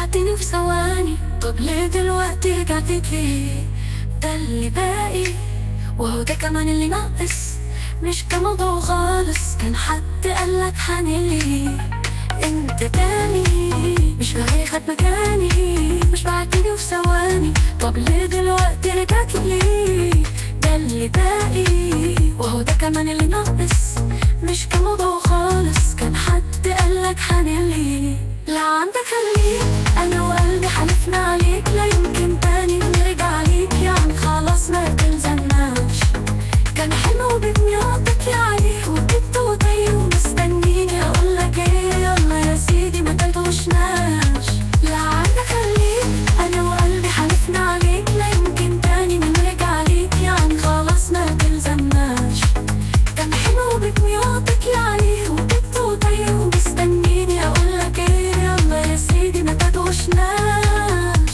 بعتني في ثواني طب ليه دلوقتي رجعت ليه ده اللي باقي وهو ده كمان اللي ناقص مش كموضوع خالص كان حد قالك حنلي انت تاني مش هياخد مكاني مش بعتني في ثواني طب ليه دلوقتي رجعت ليه ده اللي باقي وهو ده كمان اللي ناقص مش كموضوع خالص كان حد قالك حنلي لا عندك خليك انا وقلبي حلفنا عليك لا يمكن تاني نرجع ليك يعني خلاص ما تلزمناش كان حلو بدمياطك يا عليه وكنت وطي ومستنيني اقول لك ايه يلا يا سيدي ما تلتوشناش لا عندك خليك انا وقلبي حلفنا عليك لا يمكن تاني نرجع ليك يعني خلاص ما تلزمناش كان حلو بدمياطك يا عليه وكنت وطي ومستنيني اقول لك ايه يلا يا سيدي ما تلتوشناش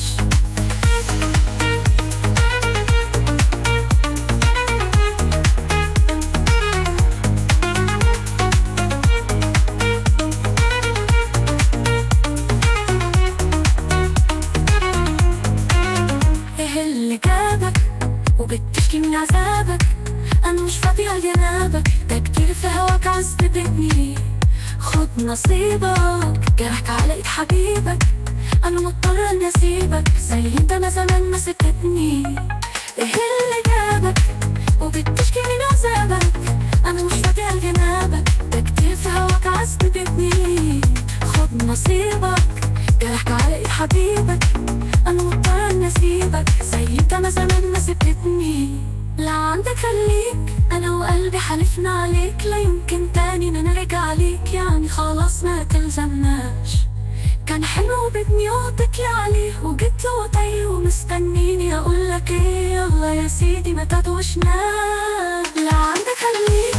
ايه اللي جابك وبتشكي من عذابك انا مش فاضية لجنابك ده كتير في هواك عذبتني خد نصيبك جرحك على ايد حبيبك انا مضطرة اني اسيبك زي انت ما زمان ما سبتني ايه اللي جابك وبتشكي من عذابك انا مش فاضية لجنابك ده كتير في هواك عذبتني خد نصيبك جرحك على ايد حبيبك انا مضطرة اني اسيبك زي انت ما زمان ما سبتني لا عندك خليك انا وقلبي حلفنا عليك لا يمكن تاني نرجع ليك يعني خلاص ما تلزمناش كان حلو بدمياطك يا عليه وجيت وطي ومستنيني اقول لك ايه يلا يا سيدي ما تدوشناش لا عندك خليك